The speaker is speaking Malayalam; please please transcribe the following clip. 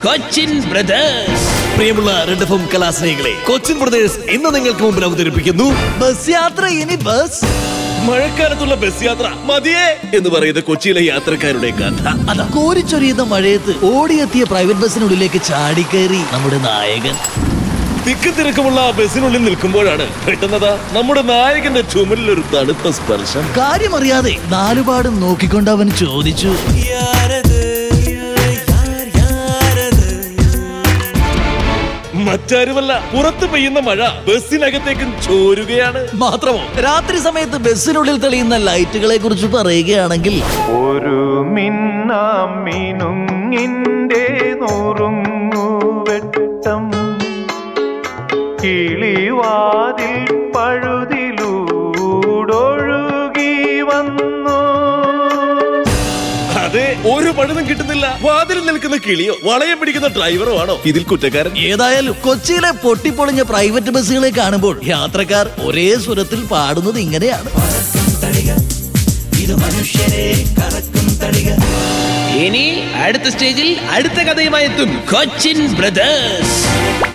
കൊച്ചിൻ ബ്രദേഴ്സ് പ്രിയമുള്ള റെഡ് എഫ് എം കലാസ്നേഹികളെ കൊച്ചിൻ ബ്രദേഴ്സ് ഇന്ന് നിങ്ങൾക്ക് മുമ്പിൽ അവതരിപ്പിക്കുന്നു ബസ് യാത്ര ഇനി ബസ് മഴക്കാലത്തുള്ള ബസ് യാത്ര മതിയേ എന്ന് പറയുന്ന കൊച്ചിയിലെ യാത്രക്കാരുടെ കഥ അതാ കോരിച്ചൊരിയുന്ന മഴയത്ത് ഓടിയെത്തിയ പ്രൈവറ്റ് ബസ്സിനുള്ളിലേക്ക് ചാടിക്കയറി നമ്മുടെ നായകൻ തിക്ക് തിരക്കുമുള്ള ആ ബസ്സിനുള്ളിൽ നിൽക്കുമ്പോഴാണ് പെട്ടെന്നതാ നമ്മുടെ നായകന്റെ ചുമലിൽ ഒരു തണുത്ത സ്പർശം കാര്യമറിയാതെ നാലുപാടും നോക്കിക്കൊണ്ട് അവൻ ചോദിച്ചു മറ്റാരുമല്ല പുറത്ത് പെയ്യുന്ന മഴ ബസ്സിനകത്തേക്കും ചോരുകയാണ് മാത്രമോ രാത്രി സമയത്ത് ബസ്സിനുള്ളിൽ തെളിയുന്ന ലൈറ്റുകളെ കുറിച്ച് പറയുകയാണെങ്കിൽ ഒരു മിന്നാം മിനുങ്ങിൻ്റെ നുറുങ്ങുവെട്ടം കിളിവാതിൽ പഴുതിലൂടൊഴുകി വന്നു അതെ ഒരു പഴുതും കിട്ടുന്നില്ല വാതിലിൽ നിൽക്കുന്ന കിളിയോ വളയം പിടിക്കുന്ന ഡ്രൈവറോ ആണോ ഇതിൽ കുറ്റക്കാരൻ ഏതായാലും കൊച്ചിയിലെ പൊട്ടിപ്പൊളിഞ്ഞ പ്രൈവറ്റ് ബസ്സുകളെ കാണുമ്പോൾ യാത്രക്കാർ ഒരേ സ്വരത്തിൽ പാടുന്നത് ഇങ്ങനെയാണ് ഇനി അടുത്ത സ്റ്റേജിൽ അടുത്ത കഥയുമായി എത്തും കൊച്ചിൻ ബ്രദേഴ്സ്